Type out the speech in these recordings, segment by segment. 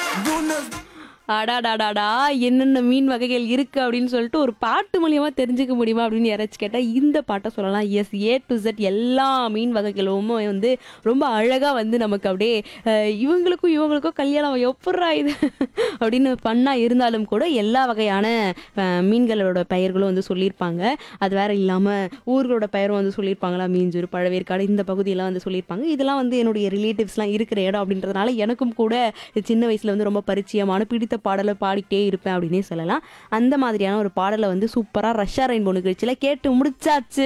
அடாடாடாடா என்னென்ன மீன் வகைகள் இருக்கு அப்படின்னு சொல்லிட்டு ஒரு பாட்டு மூலியமா தெரிஞ்சுக்க முடியுமா அப்படின்னு யாராச்சும் கேட்டா இந்த பாட்டை சொல்லலாம் எஸ் ஏ டு செட் எல்லா மீன் வகைகளும் வந்து ரொம்ப அழகா வந்து நமக்கு அப்படியே அஹ், இவங்களுக்கும் இவங்களுக்கும் கல்யாணம் எப்பட்றா இது அப்படின்னு பண்ணா இருந்தாலும் கூட எல்லா வகையான அஹ், மீன்களோட பெயர்களும் வந்து சொல்லியிருப்பாங்க அது வேற இல்லாம ஊர்களோட பெயரும் வந்து சொல்லியிருப்பாங்களா மீஞ்சூர் பழவேற்காடு இந்த பகுதியெல்லாம் வந்து சொல்லியிருப்பாங்க இதெல்லாம் வந்து என்னுடைய ரிலேட்டிவ்ஸ்லாம் இருக்கிற இடம் அப்படின்றதுனால எனக்கும் கூட சின்ன வயசுல வந்து ரொம்ப பரிச்சயமான பிடித்த பாடலை பாடிக்கிட்டே இருப்பேன் அப்படின்னே சொல்லலாம் அந்த மாதிரியான ஒரு பாடலை வந்து சூப்பரா ரஷ்யா ரெயின்போ நிகழ்ச்சியில கேட்டு முடிச்சாச்சு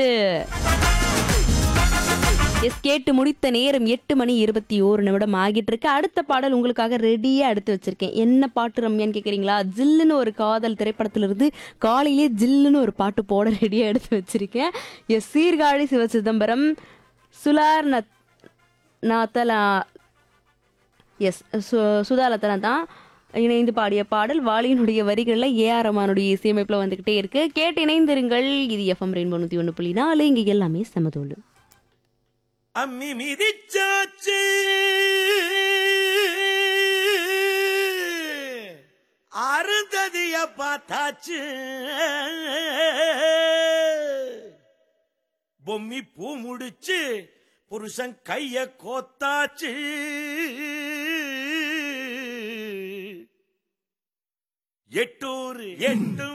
எஸ் கேட்டு முடித்த நேரம் எட்டு மணி இருபத்தி ஓரு நிமிடம் ஆகிட்டு இருக்கு அடுத்த பாடல் உங்களுக்காக ரெடியா எடுத்து வச்சிருக்கேன் என்ன பாட்டு ரம்யான்னு கேக்குறீங்களா ஜில்லுன்னு ஒரு காதல் திரைப்படத்துல இருந்து காலையிலே ஜில்லுன்னு ஒரு பாட்டு போட ரெடியா எடுத்து வச்சிருக்கேன் எஸ் சீர்காழி சிவசிதம்பரம் சுலார் நத் நாத்தலா எஸ் சுதாலத்தனா தான் இணைந்து பாடிய பாடல் வாலியினுடைய வரிகளில் ஏஆர் ரமானுடைய இசையமைப்பில் வந்துக்கிட்டே இருக்கு கேட்டு இணைந்திருங்கள் இது எஃப்எம் ரெயின்போ நூற்றி ஒன்று புள்ளி நாலு இங்கே எல்லாமே சமதோடு அம்மி மிதிச்சாச்சு அருந்ததிய பார்த்தாச்சு பொம்மி பூ முடிச்சு புருஷன் கைய கோத்தாச்சு எட்டூர் எட்டு